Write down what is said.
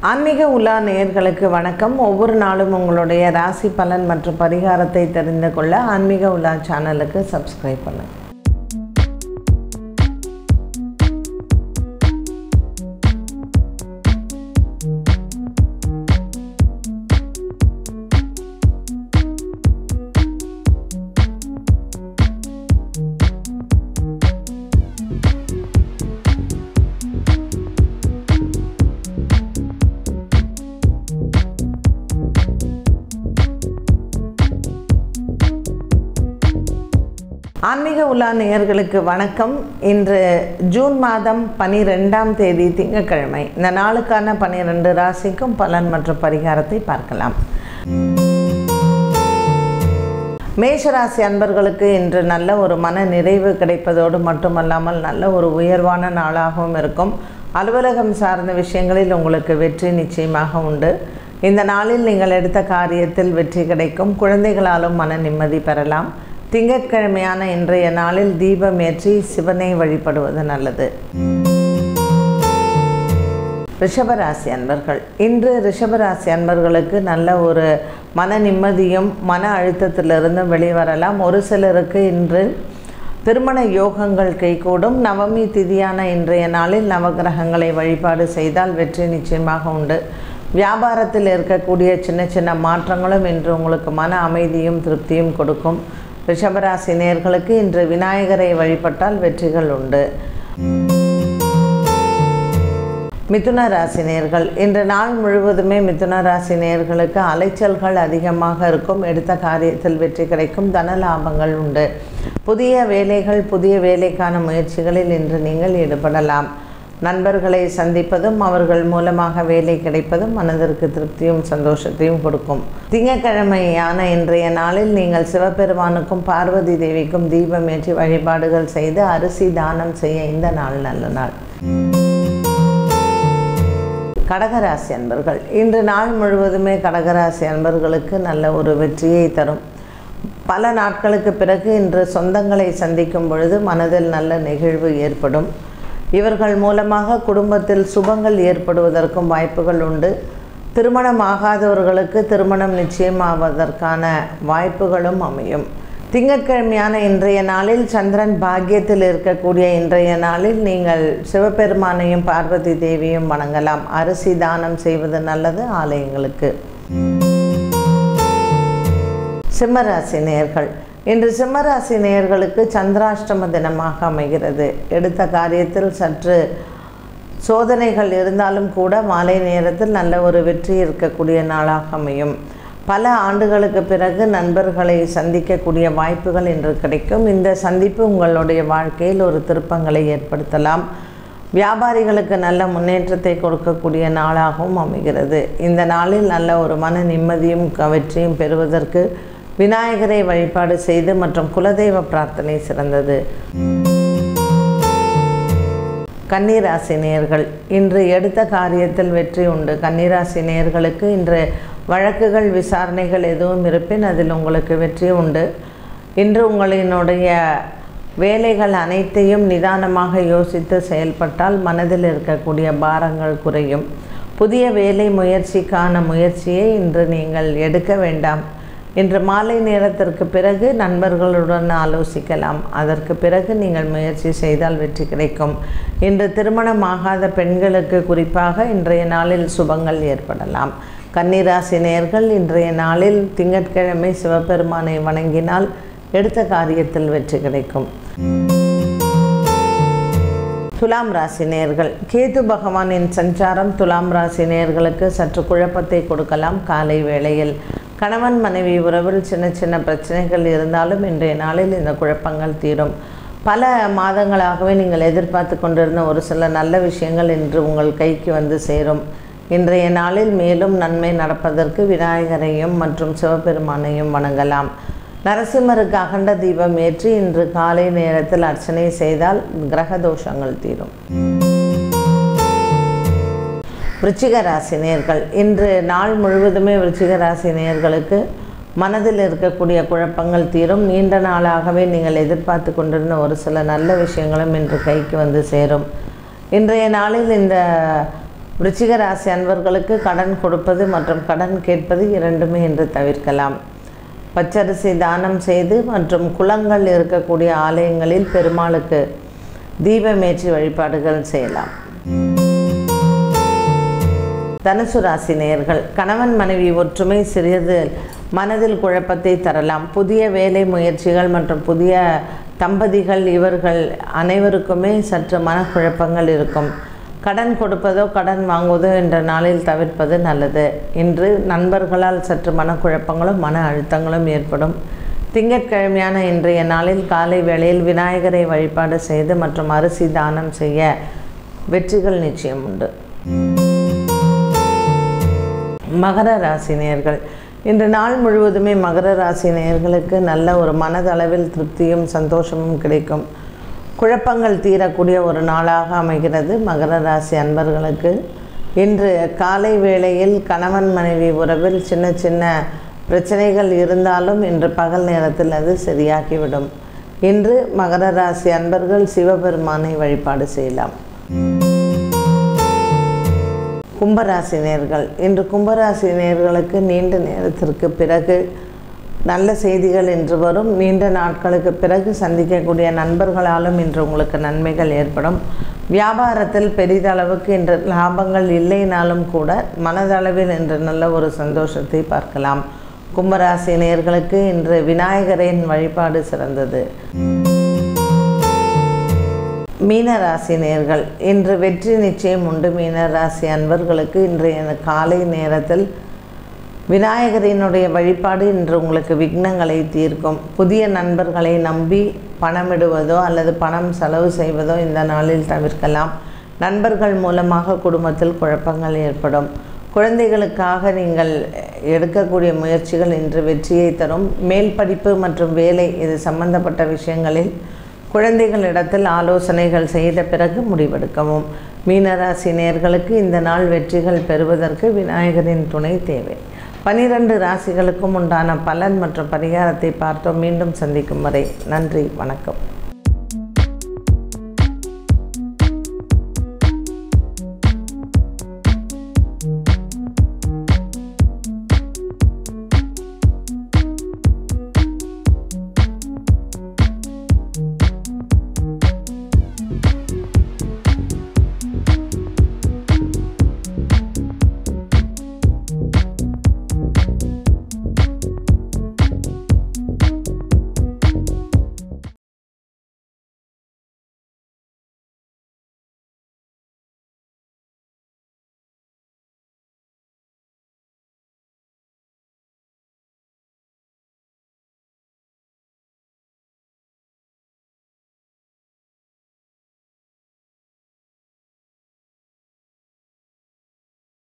ஆன்மீக உலா நேயர்களுக்கு வணக்கம் ஒவ்வொரு நாளும் உங்களுடைய ராசி பலன் மற்றும் பரிகாரத்தை தெரிந்து கொள்ள ஆன்மீக உலா சேனலுக்கு சப்ஸ்கிரைப் பண்ணுங்கள் ஆன்மீக உலா நேயர்களுக்கு வணக்கம் இன்று ஜூன் மாதம் பனிரெண்டாம் தேதி திங்கட்கிழமை இந்த நாளுக்கான பனிரெண்டு ராசிக்கும் பலன் மற்றும் பரிகாரத்தை பார்க்கலாம் மேஷராசி அன்பர்களுக்கு இன்று நல்ல ஒரு மன நிறைவு கிடைப்பதோடு மட்டுமல்லாமல் நல்ல ஒரு உயர்வான நாளாகவும் இருக்கும் அலுவலகம் சார்ந்த விஷயங்களில் உங்களுக்கு வெற்றி நிச்சயமாக உண்டு இந்த நாளில் நீங்கள் எடுத்த காரியத்தில் வெற்றி கிடைக்கும் குழந்தைகளாலும் மன நிம்மதி பெறலாம் திங்கட்கிழமையான இன்றைய நாளில் தீபம் ஏற்றி சிவனை வழிபடுவது நல்லது ரிஷபராசி அன்பர்கள் இன்று ரிஷபராசி அன்பர்களுக்கு நல்ல ஒரு மன நிம்மதியும் மன அழுத்தத்திலிருந்தும் வெளிவரலாம் ஒரு சிலருக்கு இன்று திருமண யோகங்கள் கைகூடும் நவமி திதியான இன்றைய நாளில் நவகிரகங்களை வழிபாடு செய்தால் வெற்றி நிச்சயமாக உண்டு வியாபாரத்தில் இருக்கக்கூடிய சின்ன சின்ன மாற்றங்களும் இன்று உங்களுக்கு மன அமைதியும் திருப்தியும் கொடுக்கும் ரிஷபராசி நேர்களுக்கு இன்று விநாயகரை வழிபட்டால் வெற்றிகள் உண்டு மிதுன ராசி நேர்கள் இன்று நாள் முழுவதுமே மிதுன ராசி நேர்களுக்கு அலைச்சல்கள் அதிகமாக இருக்கும் எடுத்த காரியத்தில் வெற்றி கிடைக்கும் தன லாபங்கள் உண்டு புதிய வேலைகள் புதிய வேலைக்கான முயற்சிகளில் இன்று நீங்கள் ஈடுபடலாம் நண்பர்களை சந்திப்பதும் அவர்கள் மூலமாக வேலை கிடைப்பதும் மனதிற்கு திருப்தியும் சந்தோஷத்தையும் கொடுக்கும் திங்கக்கிழமையான இன்றைய நாளில் நீங்கள் சிவபெருமானுக்கும் பார்வதி தேவிக்கும் தீபம் ஏற்றி வழிபாடுகள் செய்து அரிசி தானம் செய்ய இந்த நாள் நல்ல நாள் கடகராசி அன்பர்கள் இன்று நாள் முழுவதுமே கடகராசி அன்பர்களுக்கு நல்ல ஒரு வெற்றியை தரும் பல நாட்களுக்கு பிறகு இன்று சொந்தங்களை சந்திக்கும் பொழுது மனதில் நல்ல நெகிழ்வு ஏற்படும் இவர்கள் மூலமாக குடும்பத்தில் சுபங்கள் ஏற்படுவதற்கும் வாய்ப்புகள் உண்டு திருமணம் ஆகாதவர்களுக்கு திருமணம் நிச்சயமாவதற்கான வாய்ப்புகளும் அமையும் திங்கட்கிழமையான இன்றைய நாளில் சந்திரன் பாக்கியத்தில் இருக்கக்கூடிய இன்றைய நாளில் நீங்கள் சிவபெருமானையும் பார்வதி தேவியும் வணங்கலாம் அரிசி தானம் செய்வது நல்லது ஆலயங்களுக்கு சிம்மராசி நேர்கள் இன்று சிம்மராசி நேயர்களுக்கு சந்திராஷ்டம தினமாக அமைகிறது எடுத்த காரியத்தில் சற்று சோதனைகள் இருந்தாலும் கூட மாலை நேரத்தில் நல்ல ஒரு வெற்றி இருக்கக்கூடிய நாளாக அமையும் பல ஆண்டுகளுக்கு பிறகு நண்பர்களை சந்திக்கக்கூடிய வாய்ப்புகள் இன்று கிடைக்கும் இந்த சந்திப்பு உங்களுடைய வாழ்க்கையில் ஒரு திருப்பங்களை ஏற்படுத்தலாம் வியாபாரிகளுக்கு நல்ல முன்னேற்றத்தை கொடுக்கக்கூடிய நாளாகவும் அமைகிறது இந்த நாளில் நல்ல ஒரு மன நிம்மதியும் வெற்றியும் பெறுவதற்கு விநாயகரை வழிபாடு செய்து மற்றும் குலதெய்வ பிரார்த்தனை சிறந்தது கன்னிராசி நேர்கள் இன்று எடுத்த காரியத்தில் வெற்றி உண்டு கன்னிராசி நேர்களுக்கு இன்று வழக்குகள் விசாரணைகள் எதுவும் இருப்பின் அதில் உங்களுக்கு வெற்றி உண்டு இன்று உங்களினுடைய வேலைகள் அனைத்தையும் நிதானமாக யோசித்து செயல்பட்டால் மனதில் இருக்கக்கூடிய பாரங்கள் குறையும் புதிய வேலை முயற்சிக்கான முயற்சியை இன்று நீங்கள் எடுக்க வேண்டாம் இன்று மாலை நேரத்திற்கு பிறகு நண்பர்களுடன் ஆலோசிக்கலாம் அதற்கு பிறகு நீங்கள் முயற்சி செய்தால் வெற்றி கிடைக்கும் இன்று திருமணமாகாத பெண்களுக்கு குறிப்பாக இன்றைய நாளில் சுபங்கள் ஏற்படலாம் கன்னிராசி நேர்கள் இன்றைய நாளில் திங்கட்கிழமை சிவபெருமானை வணங்கினால் எடுத்த காரியத்தில் வெற்றி கிடைக்கும் துலாம் ராசி நேர்கள் கேது பகவானின் சஞ்சாரம் துலாம் ராசி நேர்களுக்கு சற்று குழப்பத்தை கொடுக்கலாம் காலை வேளையில் கணவன் மனைவி உறவில் சின்ன சின்ன பிரச்சனைகள் இருந்தாலும் இன்றைய நாளில் இந்த குழப்பங்கள் தீரும் பல மாதங்களாகவே நீங்கள் எதிர்பார்த்து கொண்டிருந்த ஒரு சில நல்ல விஷயங்கள் இன்று உங்கள் கைக்கு வந்து சேரும் இன்றைய நாளில் மேலும் நன்மை நடப்பதற்கு விநாயகரையும் மற்றும் சிவபெருமானையும் வணங்கலாம் நரசிம்மருக்கு அகண்ட தீபம் ஏற்றி இன்று காலை நேரத்தில் அர்ச்சனை செய்தால் கிரக தோஷங்கள் தீரும் விருச்சிக ராசி நேர்கள் இன்று நாள் முழுவதுமே விருச்சிக ராசி நேர்களுக்கு மனதில் இருக்கக்கூடிய குழப்பங்கள் தீரும் நீண்ட நாளாகவே நீங்கள் எதிர்பார்த்து கொண்டிருந்த ஒரு சில நல்ல விஷயங்களும் இன்று கைக்கு வந்து சேரும் இன்றைய நாளில் இந்த விருச்சிக ராசி அன்பர்களுக்கு கடன் கொடுப்பது மற்றும் கடன் கேட்பது இரண்டுமே என்று தவிர்க்கலாம் பச்சரிசி தானம் செய்து மற்றும் குளங்கள் இருக்கக்கூடிய ஆலயங்களில் பெருமாளுக்கு தீபமேற்றி வழிபாடுகள் செய்யலாம் தனுசு ராசி நேயர்கள் கணவன் மனைவி ஒற்றுமை சிறிது மனதில் குழப்பத்தை தரலாம் புதிய வேலை முயற்சிகள் மற்றும் புதிய தம்பதிகள் இவர்கள் அனைவருக்குமே சற்று மனக்குழப்பங்கள் இருக்கும் கடன் கொடுப்பதோ கடன் வாங்குவதோ என்ற நாளில் தவிர்ப்பது நல்லது இன்று நண்பர்களால் சற்று மனக்குழப்பங்களும் மன அழுத்தங்களும் ஏற்படும் திங்கட்கிழமையான இன்றைய நாளில் காலை வேளையில் விநாயகரை வழிபாடு செய்து மற்றும் அரிசி தானம் செய்ய வெற்றிகள் நிச்சயம் உண்டு மகர ராசி நேயர்கள் இன்று நாள் முழுவதுமே மகர ராசி நேயர்களுக்கு நல்ல ஒரு மனதளவில் திருப்தியும் சந்தோஷமும் கிடைக்கும் குழப்பங்கள் தீரக்கூடிய ஒரு நாளாக அமைகிறது மகர ராசி அன்பர்களுக்கு இன்று காலை வேளையில் கணவன் மனைவி உறவில் சின்ன சின்ன பிரச்சனைகள் இருந்தாலும் இன்று பகல் நேரத்தில் அது சரியாகிவிடும் இன்று மகர ராசி அன்பர்கள் சிவபெருமானை வழிபாடு செய்யலாம் கும்பராசி நேர்கள் இன்று கும்பராசி நேர்களுக்கு நீண்ட நேரத்திற்கு பிறகு நல்ல செய்திகள் இன்று வரும் நீண்ட நாட்களுக்கு பிறகு சந்திக்கக்கூடிய நண்பர்களாலும் இன்று உங்களுக்கு நன்மைகள் ஏற்படும் வியாபாரத்தில் பெரிதளவுக்கு இன்று லாபங்கள் இல்லைனாலும் கூட மனதளவில் இன்று நல்ல ஒரு சந்தோஷத்தை பார்க்கலாம் கும்பராசி நேர்களுக்கு இன்று விநாயகரின் வழிபாடு சிறந்தது மீனராசி நேர்கள் இன்று வெற்றி நிச்சயம் உண்டு மீனராசி அன்பர்களுக்கு இன்றைய காலை நேரத்தில் விநாயகரினுடைய வழிபாடு இன்று உங்களுக்கு விக்னங்களை தீர்க்கும் புதிய நண்பர்களை நம்பி பணமிடுவதோ அல்லது பணம் செலவு செய்வதோ இந்த நாளில் தவிர்க்கலாம் நண்பர்கள் மூலமாக குடும்பத்தில் குழப்பங்கள் ஏற்படும் குழந்தைகளுக்காக நீங்கள் எடுக்கக்கூடிய முயற்சிகள் இன்று வெற்றியை தரும் மேல் படிப்பு மற்றும் வேலை இது சம்பந்தப்பட்ட விஷயங்களில் குழந்தைகளிடத்தில் ஆலோசனைகள் செய்த பிறகு முடிவெடுக்கவும் மீனராசி நேர்களுக்கு இந்த நாள் வெற்றிகள் பெறுவதற்கு விநாயகரின் துணை தேவை பனிரெண்டு ராசிகளுக்கும் உண்டான பலன் மற்றும் பரிகாரத்தை பார்த்தோம் மீண்டும் சந்திக்கும் வரை நன்றி வணக்கம்